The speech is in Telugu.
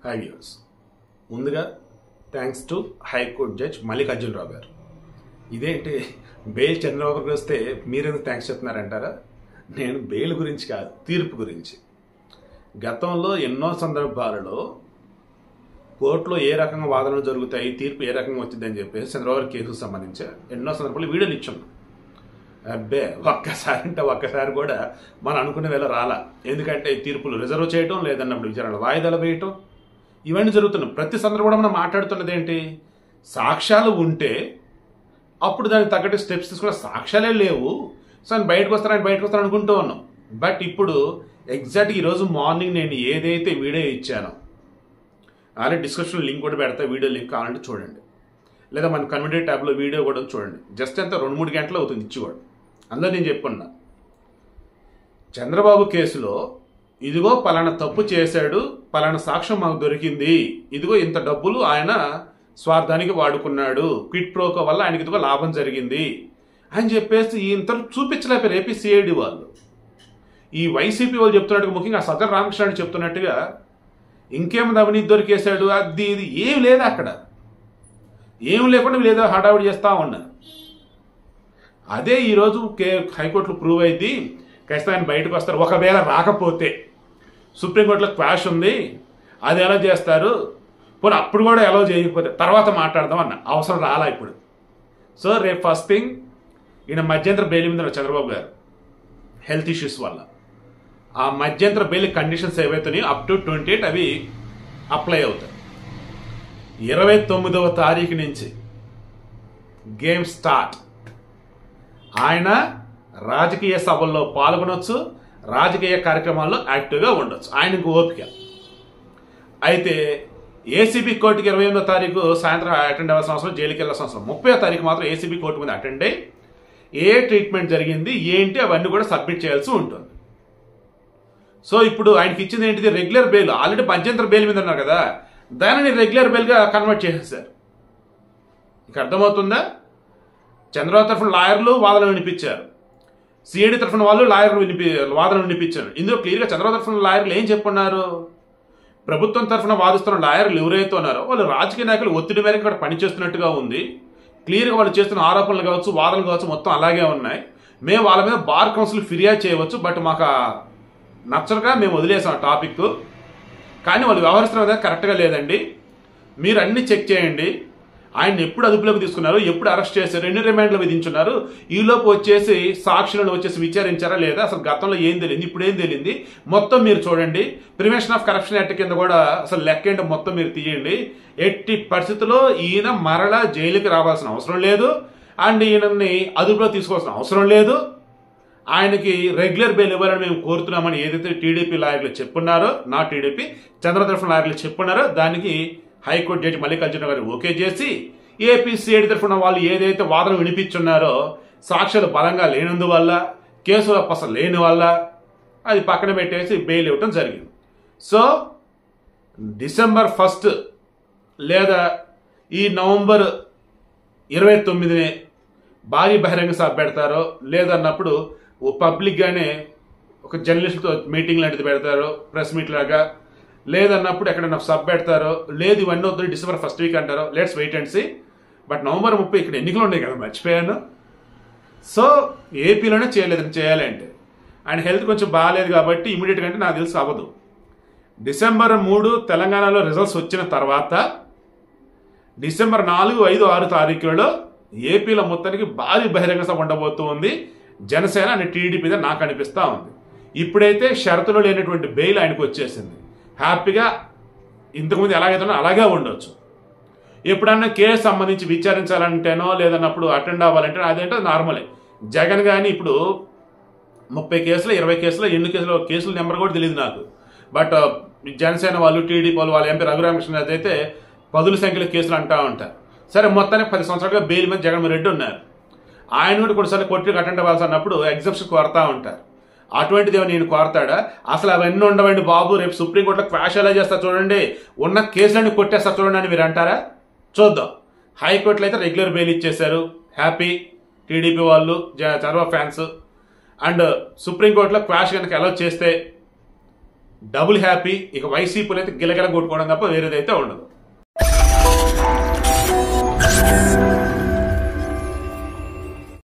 హై వ్యూస్ ముందుగా thanks to high court judge Mallikarjunarao garu ఇదేంటి బెయిల్ చంద్రబాబు గారికి వస్తే మీరెందుకు థ్యాంక్స్ చెప్తున్నారంటారా నేను బెయిల్ గురించి కాదు తీర్పు గురించి గతంలో ఎన్నో సందర్భాలలో కోర్టులో ఏ రకంగా వాదనలు జరుగుతాయి తీర్పు ఏ రకంగా వచ్చిందని చెప్పేసి చంద్రబాబు గారి కేసుకు సంబంధించి ఎన్నో సందర్భాలు వీడియోలు ఇచ్చాం అబ్బే ఒక్కసారి అంటే ఒక్కసారి కూడా మనం అనుకునే వేళ రాలా ఎందుకంటే ఈ తీర్పులు రిజర్వ్ చేయటం లేదన్నప్పుడు విచారణ వాయిదాలు వేయటం ఇవన్నీ జరుగుతున్నాయి ప్రతి సందర్భం కూడా మనం మాట్లాడుతున్నది ఏంటి సాక్ష్యాలు ఉంటే అప్పుడు దానికి తగ్గట్టు స్టెప్స్ తీసుకున్న సాక్ష్యాలే లేవు సో ఆయన బయటకు వస్తాను ఆయన బయటకు వస్తాను అనుకుంటూ ఉన్నాం బట్ ఇప్పుడు ఎగ్జాక్ట్ ఈరోజు మార్నింగ్ నేను ఏదైతే వీడియో ఇచ్చానో అలాగే డిస్క్రిప్షన్ లింక్ కూడా పెడతా వీడియో లింక్ కావాలంటే చూడండి లేదా మన కమ్యూనిటీ ట్యాబ్లో వీడియో కూడా చూడండి జస్ట్ ఎంత రెండు మూడు గంటలు అవుతుంది ఇచ్చి కూడా అందరూ నేను చెప్పున్నా చంద్రబాబు కేసులో ఇదిగో పలానా తప్పు చేశాడు పలానా సాక్ష్యం మాకు దొరికింది ఇదిగో ఇంత డబ్బులు ఆయన స్వార్థానికి వాడుకున్నాడు క్విట్ ప్రోకో వల్ల ఆయనకి ఇదిగో లాభం జరిగింది అని చెప్పేసి ఇంత చూపించలేపారు ఏపీ సిఐడి వాళ్ళు ఈ వైసీపీ వాళ్ళు చెప్తున్నట్టుగా ముఖ్యంగా సజ్జన రామకృష్ణ చెప్తున్నట్టుగా ఇంకేముంది అవినీతి దొరికేశాడు అది ఇది ఏం లేదు అక్కడ ఏం లేకుండా వీళ్ళు హడావుడి చేస్తూ ఉన్నారు అదే ఈరోజు కే హైకోర్టులో ప్రూవ్ అయింది ఖచ్చితంగా ఆయన బయటకు వస్తారు ఒకవేళ రాకపోతే సుప్రీంకోర్టులో క్వాష్ ఉంది అది ఎలా చేస్తారు పోనీ అప్పుడు కూడా ఎలా చేయకపోతే తర్వాత మాట్లాడదాం అన్న అవసరం రాలా ఇప్పుడు సో రేపు ఫస్ట్ థింగ్ ఈయన మధ్యంతర బెయిల్ మీద ఉన్నారు చంద్రబాబు గారు హెల్త్ ఇష్యూస్ వల్ల ఆ మధ్యంతర బెయిల్ కండిషన్స్ ఏవైతున్నాయో అప్ టు ట్వంటీ ఎయిట్ అవి అప్లై అవుతాయి ఇరవై తొమ్మిదవ తారీఖు నుంచి గేమ్ స్టార్ట్ ఆయన రాజకీయ సభల్లో పాల్గొనొచ్చు రాజకీయ కార్యక్రమాల్లో యాక్టివ్గా ఉండొచ్చు ఆయనకు ఓపిక అయితే ఏసీబీ కోర్టుకి ఇరవై ఎనిమిదో తారీఖు సాయంత్రం అటెండ్ అవ్వాల్సిన అవసరం జైలుకి వెళ్ళాల్సిన అవసరం ముప్పై తారీఖు మాత్రం ఏసీబీ కోర్టు మీద అటెండ్ అయ్యి ఏ ట్రీట్మెంట్ జరిగింది ఏంటి అవన్నీ కూడా సబ్మిట్ చేయాల్సి ఉంటుంది సో ఇప్పుడు ఆయనకి ఇచ్చింది ఏంటిది రెగ్యులర్ బెయిల్ ఆల్రెడీ మధ్యంతర బెయిల్ మీద ఉన్నారు కదా దానిని రెగ్యులర్ బెయిల్గా కన్వర్ట్ చేసేసారు ఇక అర్థమవుతుందా చంద్రబాబు తరఫున లాయర్లు వాదనలు వినిపించారు సిఐడి తరఫున వాళ్ళు లాయర్లు వినిపి వాదనలు వినిపించారు ఇందులో క్లియర్గా చంద్రబాబు తరఫున లాయర్లు ఏం చెప్పున్నారు ప్రభుత్వం తరఫున వాదిస్తున్న లాయర్లు ఎవరైతే ఉన్నారో వాళ్ళు రాజకీయ నాయకులు ఒత్తిడి మేరకు ఇక్కడ పనిచేస్తున్నట్టుగా ఉంది క్లియర్గా వాళ్ళు చేస్తున్న ఆరోపణలు కావచ్చు వాదనలు కావచ్చు మొత్తం అలాగే ఉన్నాయి మేము వాళ్ళ మీద బార్ కౌన్సిల్ ఫిర్యాదు చేయవచ్చు బట్ మాకు నచ్చక మేము వదిలేసాం ఆ టాపిక్ కానీ వాళ్ళు వ్యవహరిస్తున్న కరెక్ట్గా లేదండి మీరు అన్ని చెక్ చేయండి ఆయన ఎప్పుడు అదుపులోకి తీసుకున్నారు ఎప్పుడు అరెస్ట్ చేశారు ఎన్ని రిమాండ్లు విధించున్నారు ఈలోపు వచ్చేసి సాక్షులను వచ్చేసి విచారించారా లేదా అసలు గతంలో ఏం తెలియదు ఇప్పుడు ఏం తెలియంది మొత్తం మీరు చూడండి ప్రివెన్షన్ ఆఫ్ కరప్షన్ యాక్ట్ కింద కూడా అసలు లెక్క ఏంటో మొత్తం మీరు తీయండి ఎట్టి పరిస్థితుల్లో ఈయన మరలా జైలుకి రావాల్సిన అవసరం లేదు అండ్ ఈయనని అదుపులో తీసుకోవాల్సిన అవసరం లేదు ఆయనకి రెగ్యులర్ బెయిల్ ఇవ్వాలని మేము కోరుతున్నామని ఏదైతే టీడీపీ లాయర్లు చెప్పున్నారో నా టీడీపీ చంద్రతరఫున లాయర్లు చెప్పున్నారో దానికి హైకోర్టు జడ్జి మల్లికార్జున గారు ఓకే చేసి ఏపీసీఐడి తరఫున వాళ్ళు ఏదైతే వాదన వినిపించున్నారో సాక్ష్యాలు బలంగా లేనందువల్ల కేసుల పస లేని వల్ల అది పక్కన పెట్టేసి బెయిల్ ఇవ్వటం జరిగింది సో డిసెంబర్ ఫస్ట్ లేదా ఈ నవంబర్ ఇరవై తొమ్మిదిని భారీ బహిరంగ సభ పెడతారో లేదన్నప్పుడు పబ్లిక్గానే ఒక జర్నలిస్టులతో మీటింగ్ లాంటిది పెడతారో ప్రెస్ మీట్ లాగా లేదన్నప్పుడు ఎక్కడైనా సబ్ పెడతారో లేదు ఇవన్నీ వద్దు డిసెంబర్ ఫస్ట్ వీక్ అంటారో let's wait and see but November ముప్పై ఇక్కడ ఎన్నికలు ఉన్నాయి కదా మర్చిపోయాను సో ఏపీలోనే చేయలేదని చేయాలి అంటే ఆయన హెల్త్ కొంచెం బాగాలేదు కాబట్టి ఇమీడియట్గా అంటే నాకు తెలిసి అవ్వదు డిసెంబర్ మూడు తెలంగాణలో రిజల్ట్స్ వచ్చిన తర్వాత డిసెంబర్ నాలుగు ఐదు ఆరు తారీఖులలో ఏపీలో మొత్తానికి భారీ బహిరంగ సభ ఉండబోతూ ఉంది జనసేన అని టీడీపీ మీద నాకు అనిపిస్తూ ఉంది ఇప్పుడైతే షరతులు లేనటువంటి బెయిల్ ఆయనకు వచ్చేసింది హ్యాపీగా ఇంతకుముందు ఎలాగైతే అలాగే ఉండొచ్చు ఎప్పుడన్నా కేసు సంబంధించి విచారించాలంటేనో లేదన్నప్పుడు అటెండ్ అవ్వాలంటే అదేంటో నార్మలే జగన్ కానీ ఇప్పుడు ముప్పై కేసులు ఇరవై కేసులు ఎన్ని కేసులు కేసుల నెంబర్ కూడా తెలియదు నాకు బట్ జనసేన వాళ్ళు టీడీపీ వాళ్ళు వాళ్ళ ఎంపీ రఘురామకృష్ణ అయితే పదుల సంఖ్యలో కేసులు అంటూ ఉంటారు సరే మొత్తానికి పది సంవత్సరాలుగా బెయిల్ మీద జగన్మోహన్ రెడ్డి ఉన్నారు ఆయన కూడా కొన్నిసార్లు కొట్టి అటెండ్ అవ్వాల్సి అన్నప్పుడు ఎగ్జామ్షన్ కోరుతా ఉంటారు అటువంటిది ఏమో నేను కోరతాడా అసలు అవన్నీ ఉండవండి బాబు రేపు సుప్రీంకోర్టులో క్వాష్ ఎలా చేస్తా చూడండి ఉన్న కేసులన్నీ కొట్టేస్తా చూడండి అని మీరు అంటారా చూద్దాం హైకోర్టులో అయితే రెగ్యులర్ బెయిల్ ఇచ్చేశారు హ్యాపీ టీడీపీ వాళ్ళు చంద్రబాబు ఫ్యాన్స్ అండ్ సుప్రీంకోర్టులో క్వాష్ కనుక అలౌ చేస్తే డబుల్ హ్యాపీ ఇక వైసీపీలో అయితే గిలగిల కొట్టుకోవడం తప్ప వేరేదైతే ఉండదు